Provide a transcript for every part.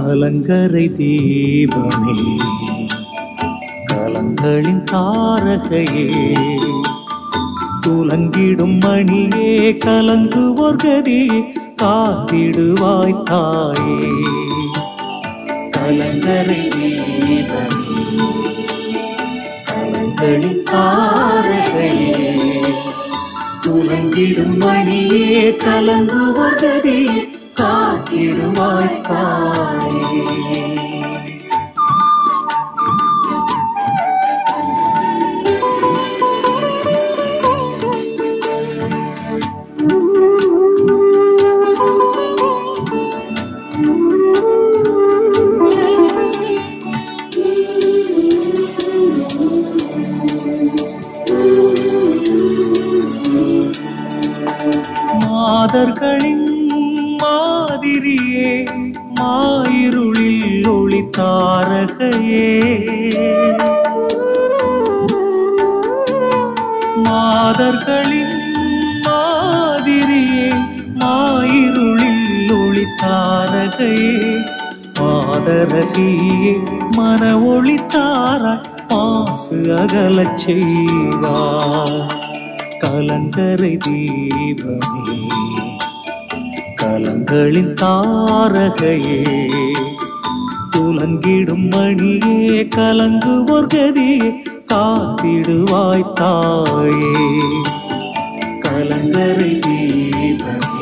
கலங்கரை தீபமே கலங்களின் தாரகையே துலங்கிடும் மணியே கலங்குவோர் கதி காத்திடுவாய் தாயே கலங்கரை தீபமே கலங்களின் தாரகையே துலங்கிடும் மணியே கலங்குவோர் கதி காத்திடுவாய் தாயே மாதர்களின் மாதிரியே மாயிருளில் ஒளி தாரகையே மாதர்களின் மாதிரியே மாயிருளில் ஒளி தாரகையே மாதரசியே மன ஒளி தாராய் மாசு அகலச் செய்வார் கலங்கரை தீபமே கலங்களின் தாரகையே துலங்கிடும் மணியே கலங்குவோர் கதியே காத்திடுவாய் தாயே கலங்கரை தீபமே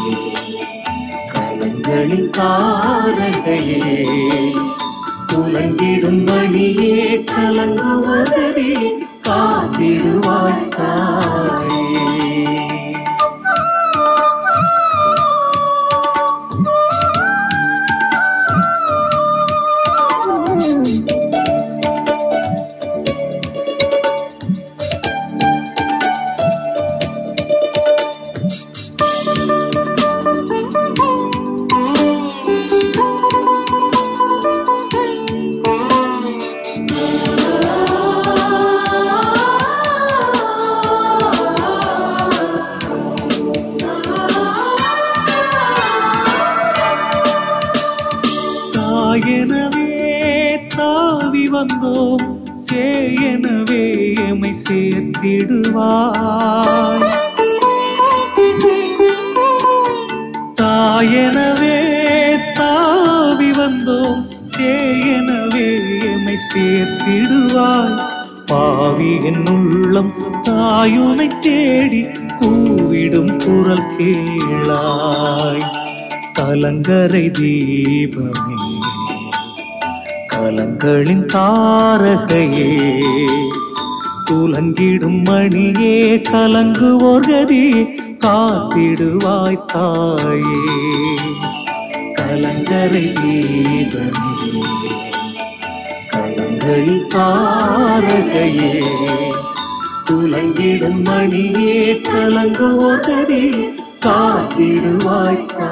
கலங்களின் தாரகையே துலங்கிடும் மணியே கலங்குவோர் கதியே காத்திடுவாய் தாயே தாயெனவே தாவி வந்தோம் சேயெனவே எமை சேர்த்திடுவாய் தாயெனவே தாவி வந்தோம் சேயெனவே எமை சேர்த்திடுவாய் பாவி என் உள்ளம் தாயுனை தேடி கூவிடும் குரல் கேளாய் கலங்கரை தீபமே கலங்களின் தாரகையே துலங்கிடும் மணியே கலங்குவோர் கதி காத்திடுவாய் தாயே கலங்கரை தீபமே கலங்களின் தாரகையே துலங்கிடும் மணியே கலங்குவோர் கதி காத்திடுவாய் தாயே